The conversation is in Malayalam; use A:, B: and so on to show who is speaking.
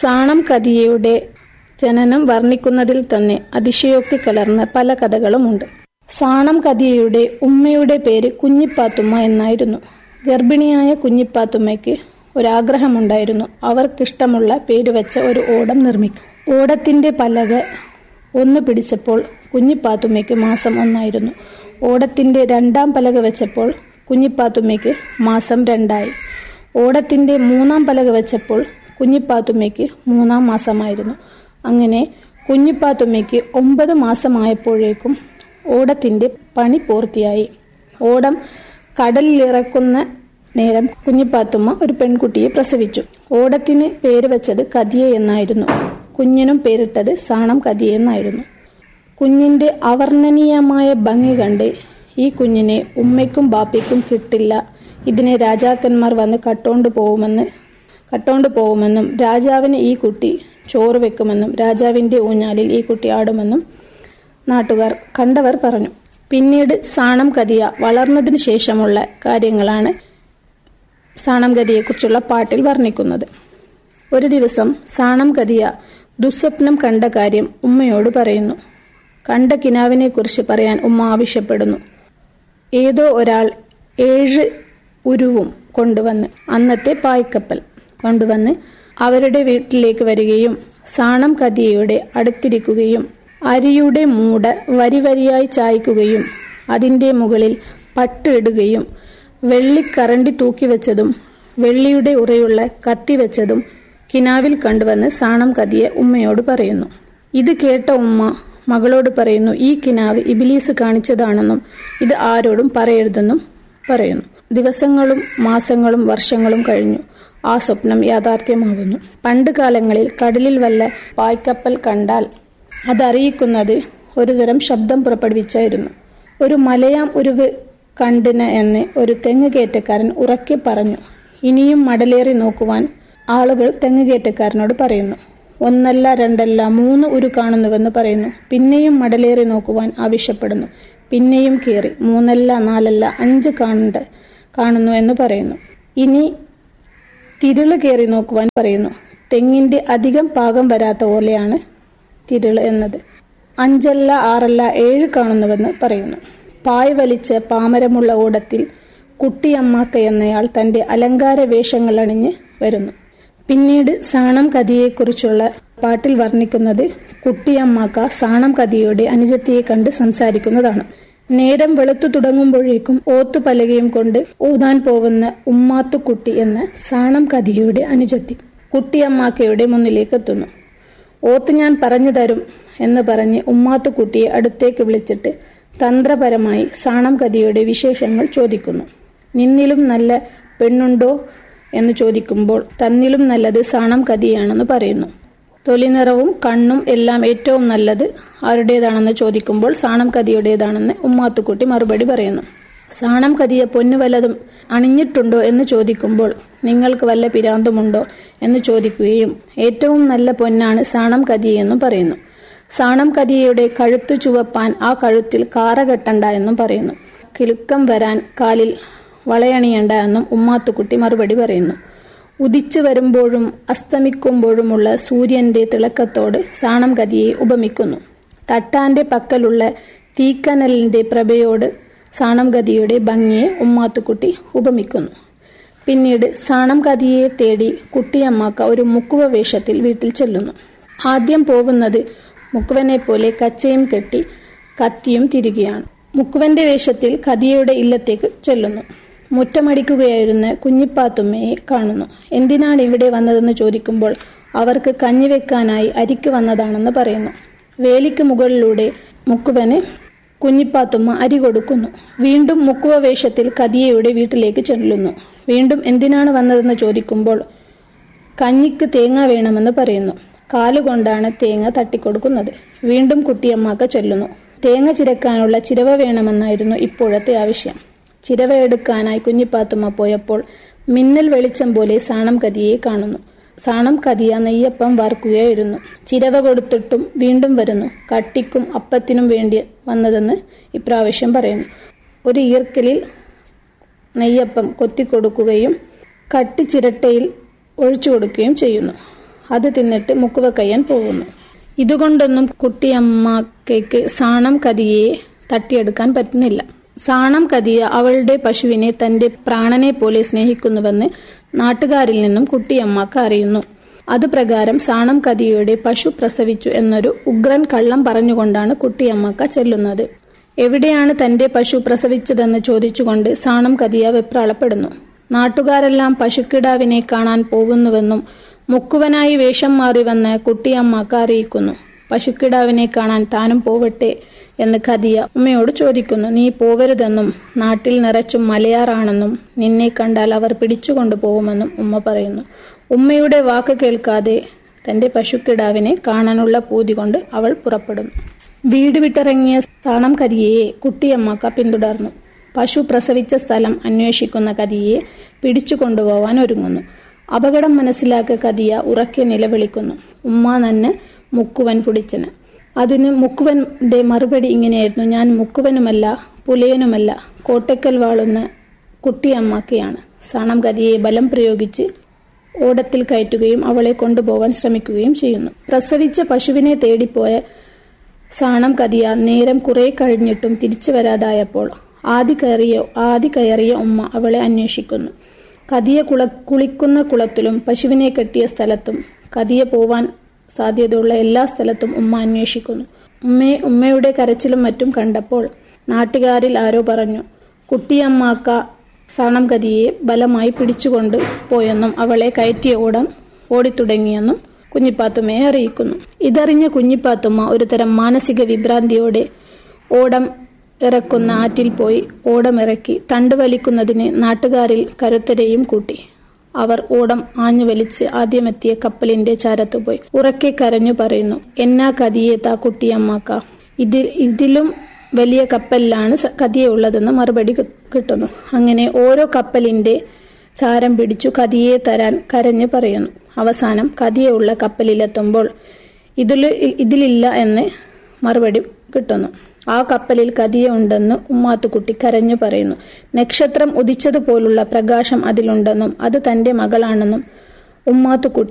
A: സാണം കതിയയുടെ ജനനം വർണ്ണിക്കുന്നതിൽ തന്നെ അതിശയോക്തി കലർന്ന പല കഥകളുമുണ്ട് സാണം കതിയയുടെ ഉമ്മയുടെ പേര് കുഞ്ഞിപ്പാത്തുമ്മ എന്നായിരുന്നു ഗർഭിണിയായ കുഞ്ഞിപ്പാത്തുമ്മയ്ക്ക് ഒരാഗ്രഹമുണ്ടായിരുന്നു അവർക്കിഷ്ടമുള്ള പേര് വെച്ച ഒരു ഓടം നിർമ്മിക്കും ഓടത്തിന്റെ പലക ഒന്ന് പിടിച്ചപ്പോൾ കുഞ്ഞിപ്പാത്തുമ്മയ്ക്ക് മാസം ഒന്നായിരുന്നു ഓടത്തിന്റെ രണ്ടാം പലക വെച്ചപ്പോൾ കുഞ്ഞിപ്പാത്തുമ്മയ്ക്ക് മാസം രണ്ടായി ഓടത്തിന്റെ മൂന്നാം പലക വെച്ചപ്പോൾ കുഞ്ഞിപ്പാത്തുമ്മയ്ക്ക് മൂന്നാം മാസമായിരുന്നു അങ്ങനെ കുഞ്ഞിപ്പാത്തുമ്മയ്ക്ക് ഒമ്പത് മാസമായപ്പോഴേക്കും ഓടത്തിന്റെ പണി പൂർത്തിയായി ഓടം കടലിലിറക്കുന്ന നേരം കുഞ്ഞിപ്പാത്തുമ്മ ഒരു പെൺകുട്ടിയെ പ്രസവിച്ചു ഓടത്തിന് പേര് വെച്ചത് കതിയ എന്നായിരുന്നു കുഞ്ഞിനും പേരിട്ടത് സാണം കതിയ എന്നായിരുന്നു കുഞ്ഞിന്റെ അവർണ്ണനീയമായ ഭംഗി കണ്ട് ഈ കുഞ്ഞിനെ ഉമ്മയ്ക്കും ബാപ്പയ്ക്കും കിട്ടില്ല ഇതിനെ രാജാക്കന്മാർ വന്ന് കട്ടോണ്ട് പോകുമെന്ന് കട്ടോണ്ട് പോകുമെന്നും രാജാവിന് ഈ കുട്ടി ചോറ് വെക്കുമെന്നും രാജാവിന്റെ ഊഞ്ഞാലിൽ ഈ കുട്ടി ആടുമെന്നും നാട്ടുകാർ കണ്ടവർ പറഞ്ഞു പിന്നീട് സാണം കതിയ വളർന്നതിന് ശേഷമുള്ള കാര്യങ്ങളാണ് സാണം കതിയെക്കുറിച്ചുള്ള പാട്ടിൽ വർണ്ണിക്കുന്നത് ഒരു ദിവസം സാണം കതിയ ദുസ്വപ്നം കണ്ട കാര്യം ഉമ്മയോട് പറയുന്നു കണ്ട കിനാവിനെ കുറിച്ച് പറയാൻ ഉമ്മ ആവശ്യപ്പെടുന്നു ഏതോ ഒരാൾ ഏഴ് ഉരുവും കൊണ്ടുവന്ന് അന്നത്തെ പായ്ക്കപ്പൽ കൊണ്ടുവന്ന് അവരുടെ വീട്ടിലേക്ക് വരികയും സാണം കതിയയുടെ അടുത്തിരിക്കുകയും അരിയുടെ മൂട വരി വരിയായി ചായ്ക്കുകയും അതിന്റെ മുകളിൽ പട്ട് ഇടുകയും വെള്ളിക്കറണ്ടി തൂക്കിവെച്ചതും വെള്ളിയുടെ ഉറയുള്ള കത്തി വെച്ചതും കിനാവിൽ കണ്ടുവന്ന് സാണം കതിയെ ഉമ്മയോട് പറയുന്നു ഇത് കേട്ട ഉമ്മ മകളോട് പറയുന്നു ഈ കിനാവ് ഇബിലീസ് കാണിച്ചതാണെന്നും ഇത് ആരോടും പറയരുതെന്നും പറയുന്നു ദിവസങ്ങളും മാസങ്ങളും വർഷങ്ങളും കഴിഞ്ഞു ആ സ്വപ്നം യാഥാർത്ഥ്യമാവുന്നു പണ്ട് കാലങ്ങളിൽ കടലിൽ വല്ല പായ്ക്കപ്പൽ കണ്ടാൽ അതറിയിക്കുന്നത് ഒരുതരം ശബ്ദം പുറപ്പെടുവിച്ചായിരുന്നു ഒരു മലയാം ഉരുവ് കണ്ടിന് എന്ന് ഒരു തെങ്ങ് കയറ്റക്കാരൻ ഉറക്കെ പറഞ്ഞു ഇനിയും മടലേറി നോക്കുവാൻ ആളുകൾ തെങ്ങ് കയറ്റക്കാരനോട് പറയുന്നു ഒന്നല്ല രണ്ടല്ല മൂന്ന് ഉരു കാണുന്നുവെന്ന് പറയുന്നു പിന്നെയും മടലേറി നോക്കുവാൻ ആവശ്യപ്പെടുന്നു പിന്നെയും കയറി മൂന്നല്ല നാലല്ല അഞ്ച് കാണണ്ട കാണുന്നു എന്ന് പറയുന്നു ഇനി തിരുള് കയറി നോക്കുവാൻ പറയുന്നു തെങ്ങിന്റെ അധികം പാകം വരാത്ത ഓലയാണ് തിരുള് എന്നത് അഞ്ചല്ല ആറല്ല ഏഴ് കാണുന്നുവെന്ന് പറയുന്നു പായ് വലിച്ച പാമരമുള്ള ഓടത്തിൽ കുട്ടിയമ്മാക്ക എന്നയാൾ തന്റെ അലങ്കാര വേഷങ്ങൾ അണിഞ്ഞ് വരുന്നു പിന്നീട് സാണം കഥയെക്കുറിച്ചുള്ള പാട്ടിൽ വർണ്ണിക്കുന്നത് കുട്ടിയമ്മാക്ക സാണം കഥയുടെ അനുജത്തിയെ കണ്ട് സംസാരിക്കുന്നതാണ് നേരം വെളുത്തു തുടങ്ങുമ്പോഴേക്കും ഓത്തുപലകയും കൊണ്ട് ഓതാൻ പോകുന്ന ഉമ്മാത്തുക്കുട്ടി എന്ന സാണം കഥയുടെ അനുജത്തി കുട്ടിയമ്മാക്കയുടെ മുന്നിലേക്ക് എത്തുന്നു ഓത്ത് ഞാൻ പറഞ്ഞു തരും എന്ന് പറഞ്ഞ് ഉമ്മാത്തുക്കുട്ടിയെ അടുത്തേക്ക് വിളിച്ചിട്ട് തന്ത്രപരമായി സാണം കഥയുടെ വിശേഷങ്ങൾ ചോദിക്കുന്നു നിന്നിലും നല്ല പെണ്ണുണ്ടോ എന്ന് ചോദിക്കുമ്പോൾ തന്നിലും നല്ലത് സാണം കതിയാണെന്ന് പറയുന്നു തൊലിനിറവും കണ്ണും എല്ലാം ഏറ്റവും നല്ലത് ആരുടേതാണെന്ന് ചോദിക്കുമ്പോൾ സാണം കതിയുടേതാണെന്ന് ഉമ്മാത്തുക്കുട്ടി മറുപടി പറയുന്നു സാണം കതിയെ പൊന്നു വല്ലതും അണിഞ്ഞിട്ടുണ്ടോ എന്ന് ചോദിക്കുമ്പോൾ നിങ്ങൾക്ക് വല്ല പിരാന്തുമുണ്ടോ എന്ന് ചോദിക്കുകയും ഏറ്റവും നല്ല പൊന്നാണ് സാണം കതിയെന്നും പറയുന്നു സാണം കതിയയുടെ കഴുത്തു ചുവപ്പാൻ ആ കഴുത്തിൽ കാറ കെട്ടണ്ട എന്നും പറയുന്നു കിലുക്കം വരാൻ കാലിൽ വളയണിയണ്ട എന്നും ഉമ്മാത്തുക്കുട്ടി മറുപടി പറയുന്നു ഉദിച്ചു വരുമ്പോഴും അസ്തമിക്കുമ്പോഴുമുള്ള സൂര്യന്റെ തിളക്കത്തോട് സാണം കതിയെ ഉപമിക്കുന്നു തട്ടാന്റെ പക്കലുള്ള തീക്കനലിന്റെ പ്രഭയോട് സാണം ഗതിയുടെ ഭംഗിയെ ഉമ്മാത്തുക്കുട്ടി ഉപമിക്കുന്നു പിന്നീട് സാണം കതിയെ തേടി കുട്ടിയമ്മാക്ക ഒരു മുക്കുവ വേഷത്തിൽ വീട്ടിൽ ചെല്ലുന്നു ആദ്യം പോകുന്നത് മുക്കുവനെ പോലെ കച്ചയും കെട്ടി കത്തിയും തിരികെയാണ് മുക്കുവന്റെ വേഷത്തിൽ കതിയയുടെ ഇല്ലത്തേക്ക് ചെല്ലുന്നു മുറ്റമടിക്കുകയായിരുന്ന കുഞ്ഞിപ്പാത്തുമ്മയെ കാണുന്നു എന്തിനാണ് ഇവിടെ വന്നതെന്ന് ചോദിക്കുമ്പോൾ അവർക്ക് കഞ്ഞി വെക്കാനായി അരിക്ക് വന്നതാണെന്ന് പറയുന്നു വേലിക്ക് മുകളിലൂടെ മുക്കുവന് കുഞ്ഞിപ്പാത്തുമ്മ അരി കൊടുക്കുന്നു വീണ്ടും മുക്കുവ വേഷത്തിൽ കതിയയുടെ വീട്ടിലേക്ക് ചെല്ലുന്നു വീണ്ടും എന്തിനാണ് വന്നതെന്ന് ചോദിക്കുമ്പോൾ കഞ്ഞിക്ക് തേങ്ങ വേണമെന്ന് പറയുന്നു കാലുകൊണ്ടാണ് തേങ്ങ തട്ടിക്കൊടുക്കുന്നത് വീണ്ടും കുട്ടിയമ്മാക്ക ചൊല്ലുന്നു തേങ്ങ ചിരക്കാനുള്ള ചിരവ വേണമെന്നായിരുന്നു ഇപ്പോഴത്തെ ആവശ്യം ചിരവ എടുക്കാനായി കുഞ്ഞിപ്പാത്തുമ്മ പോയപ്പോൾ മിന്നൽ വെളിച്ചം പോലെ സാണം കതിയെ കാണുന്നു സാണം കതിയ നെയ്യപ്പം വാർക്കുകയായിരുന്നു ചിരവ കൊടുത്തിട്ടും വീണ്ടും വരുന്നു കട്ടിക്കും അപ്പത്തിനും വേണ്ടി വന്നതെന്ന് ഇപ്രാവശ്യം പറയുന്നു ഒരു ഈർക്കലിൽ നെയ്യപ്പം കൊത്തിക്കൊടുക്കുകയും കട്ടി ചിരട്ടയിൽ ഒഴിച്ചു കൊടുക്കുകയും ചെയ്യുന്നു അത് തിന്നിട്ട് മുക്കുവ കയ്യാൻ പോകുന്നു ഇതുകൊണ്ടൊന്നും കുട്ടിയമ്മക്ക് സാണം കതിയെ തട്ടിയെടുക്കാൻ പറ്റുന്നില്ല സാണം കതിയ അവളുടെ പശുവിനെ തന്റെ പ്രാണനെ പോലെ സ്നേഹിക്കുന്നുവെന്ന് നാട്ടുകാരിൽ നിന്നും കുട്ടിയമ്മക്ക് അറിയുന്നു അതുപ്രകാരം സാണം കതിയയുടെ പശു പ്രസവിച്ചു എന്നൊരു ഉഗ്രൻ കള്ളം പറഞ്ഞുകൊണ്ടാണ് കുട്ടിയമ്മക്ക ചെല്ലുന്നത് എവിടെയാണ് തന്റെ പശു പ്രസവിച്ചതെന്ന് ചോദിച്ചുകൊണ്ട് സാണം കതിയ വെപ്രാളപ്പെടുന്നു നാട്ടുകാരെല്ലാം പശുക്കിടാവിനെ കാണാൻ പോകുന്നുവെന്നും മുക്കുവനായി വേഷം മാറി വന്ന് കുട്ടിയമ്മക്ക അറിയിക്കുന്നു പശുക്കിടാവിനെ കാണാൻ താനും പോവട്ടെ എന്ന് കതിയ ഉമ്മയോട് ചോദിക്കുന്നു നീ പോവരുതെന്നും നാട്ടിൽ നിറച്ചും മലയാറാണെന്നും നിന്നെ കണ്ടാൽ അവർ പിടിച്ചുകൊണ്ടു പോകുമെന്നും ഉമ്മ പറയുന്നു ഉമ്മയുടെ വാക്ക് കേൾക്കാതെ തന്റെ പശുക്കിടാവിനെ കാണാനുള്ള പൂതി കൊണ്ട് അവൾ പുറപ്പെടുന്നു വീട് വിട്ടിറങ്ങിയ സ്ഥാനം കതിയെ കുട്ടിയമ്മക്ക പിന്തുടർന്നു പശു പ്രസവിച്ച സ്ഥലം അന്വേഷിക്കുന്ന കതിയെ പിടിച്ചു കൊണ്ടുപോവാൻ ഒരുങ്ങുന്നു അപകടം മനസ്സിലാക്കിയ കതിയ ഉറക്കെ നിലവിളിക്കുന്നു ഉമ്മ നന്നെ മുക്കുവൻ പുടിച്ചന് അതിന് മുക്കുവന്റെ മറുപടി ഇങ്ങനെയായിരുന്നു ഞാൻ മുക്കുവനുമല്ല പുലയനുമല്ല കോട്ടയ്ക്കൽ വാളുന്ന കുട്ടിയമ്മക്കയാണ് സാണം കതിയെ ബലം പ്രയോഗിച്ച് ഓടത്തിൽ കയറ്റുകയും അവളെ കൊണ്ടുപോകാൻ ശ്രമിക്കുകയും ചെയ്യുന്നു പ്രസവിച്ച പശുവിനെ തേടിപ്പോയ സാണം കതിയ നേരം കുറെ കഴിഞ്ഞിട്ടും തിരിച്ചു വരാതായപ്പോൾ ആദ്യ കയറിയ ആദ്യ കയറിയ ഉമ്മ അവളെ അന്വേഷിക്കുന്നു കതിയ കുള കുളിക്കുന്ന കുളത്തിലും പശുവിനെ കെട്ടിയ സ്ഥലത്തും കതിയ പോവാൻ സാധ്യതയുള്ള എല്ലാ സ്ഥലത്തും ഉമ്മ അന്വേഷിക്കുന്നു ഉമ്മയെ ഉമ്മയുടെ കരച്ചിലും മറ്റും കണ്ടപ്പോൾ നാട്ടുകാരിൽ ആരോ പറഞ്ഞു കുട്ടിയമ്മാക്ക സണം കതിയെ ബലമായി പിടിച്ചുകൊണ്ട് പോയെന്നും അവളെ കയറ്റിയ ഓടം ഓടിത്തുടങ്ങിയെന്നും കുഞ്ഞിപ്പാത്തുമ്മയെ അറിയിക്കുന്നു ഇതറിഞ്ഞ കുഞ്ഞിപ്പാത്തുമ്മ ഒരുതരം മാനസിക വിഭ്രാന്തിയോടെ ഓടം ഇറക്കുന്ന ആറ്റിൽ പോയി ഓടമിറക്കി തണ്ട് വലിക്കുന്നതിന് നാട്ടുകാരിൽ കരുത്തരെയും കൂട്ടി അവർ ഓടം ആഞ്ഞു വലിച്ച് ആദ്യമെത്തിയ കപ്പലിന്റെ ചാരത്തു പോയി ഉറക്കെ കരഞ്ഞു പറയുന്നു എന്നാ കതിയെ താ കുട്ടിയമ്മാക്ക ഇതിൽ ഇതിലും വലിയ കപ്പലിലാണ് കതിയുള്ളതെന്ന് മറുപടി കിട്ടുന്നു അങ്ങനെ ഓരോ കപ്പലിന്റെ ചാരം പിടിച്ചു കതിയെ തരാൻ കരഞ്ഞു പറയുന്നു അവസാനം കതിയുള്ള കപ്പലിലെത്തുമ്പോൾ ഇതിൽ ഇതിലില്ല എന്ന് മറുപടി കിട്ടുന്നു ആ കപ്പലിൽ കതിയ ഉണ്ടെന്ന് ഉമ്മാത്തുകുട്ടി കരഞ്ഞു പറയുന്നു നക്ഷത്രം ഉദിച്ചതുപോലുള്ള പ്രകാശം അതിലുണ്ടെന്നും അത് തന്റെ മകളാണെന്നും ഉമ്മാത്തുകുട്ടി